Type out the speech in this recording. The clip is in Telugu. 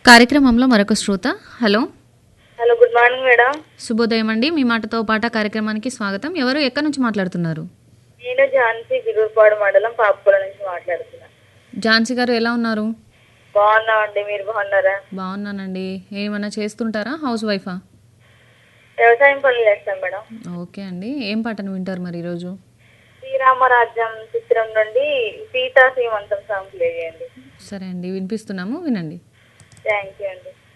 కార్యక్రమంలో మరొక శ్రోత hello hello good morning madam శుభోదయం అండి మీ మాటతో పాట కార్యక్రమానికి స్వాగతం ఎవరు ఎక్కడి నుంచి మాట్లాడుతున్నారు నేను ఝాన్సీ గిరుగుపాడు మండలం పాపకుల నుంచి మాట్లాడుతున్నా ఝాన్సీ గారు ఎలా ఉన్నారు బాగున్నామండి మీరు బాగున్నారా బాగున్నానండి ఏమన్నా చేస్తుంటారా హౌస్ వైఫా వ్యవసాయం పనులు చేస్తాం మేడం ఓకే అండి ఏం పాటను వింటారు మరి ఈరోజు శ్రీరామరాజ్యం చిత్రం నుండి సీతా శ్రీమంతం సాంగ్ ప్లే చేయండి సరే అండి వినిపిస్తున్నాము వినండి థ్యాంక్ యూ అండి